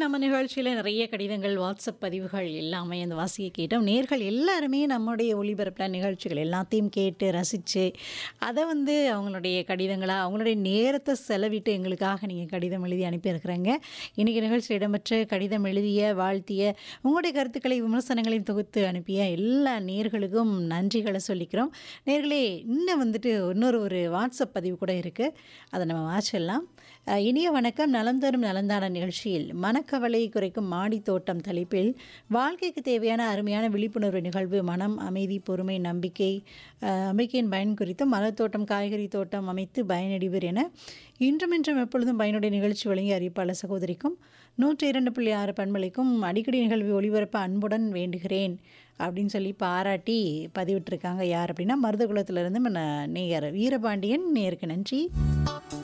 நம்ம நிகழ்ச்சியில நிறைய கடிதங்கள், வாட்ஸ்அப் பதிவுகள் எல்லாமே அந்த வாசிக்க கேட்டோம். நேயர்கள் எல்லாருமே நம்முடைய ஒளிபரப்புல நிகழ்ச்சிகள் எல்லாத்தையும் கேட்டு ரசிச்சு, அத வந்து அவங்களுடைய கடிதங்களா, அவங்களுடைய நேரத்த செலவிட்டு எங்களுக்காக நீங்க கடிதம் எழுதி அனுப்பியிருக்கிறீங்க. இன்னைக்கு நிகழ்ச்சியில் இடம்பெற்ற கடிதம் எழுதிய, வாழ்த்திய, உங்களுடைய கருத்துக்களை, விமர்சனங்களையும் தொகுத்து அனுப்பிய எல்லா நேயர்களுக்கும் நன்றிகள சொல்லிக்கிறோம். நேயர்களே, இன்னும் வந்துட்டு இன்னொரு ஒரு வாட்ஸ்அப் பதிவு கூட இருக்கு. அத நம்ம வாசிச்சிடலாம். அ இனிய வணக்கம். நலம் தரும் நலந்தான நிகழ்ச்சியில் மனக்கவலை குறைக்கும் மாடித் தோட்டம் தலைப்பில் வாழ்க்கைக்கு தேவையான அருமையான விழிப்புணர்வு நிகழ்வு மனம், அமைதி, பொறுமை, நம்பிக்கை, அ நம்பிக்கையின் பயன் குறித்தும் மலர் தோட்டம், காய்கறி தோட்டம் அமைத்து பயனடைவர் என இன்றும் இன்றும் எப்பொழுதும் பயனுடைய நிகழ்ச்சி வழங்கிய அறிவிப்பாளர் சகோதரிக்கும் 102.6 பண்பலைக்கும் அடிக்கடி நிகழ்வு ஒளிபரப்ப அன்புடன் வேண்டுகிறேன் அப்படின்னு சொல்லி பாராட்டி பதிவிட்டிருக்காங்க. யார் அப்படின்னா மருதகுளத்திலிருந்து ம நேயர் வீரபாண்டியன். நேயருக்கு நன்றி.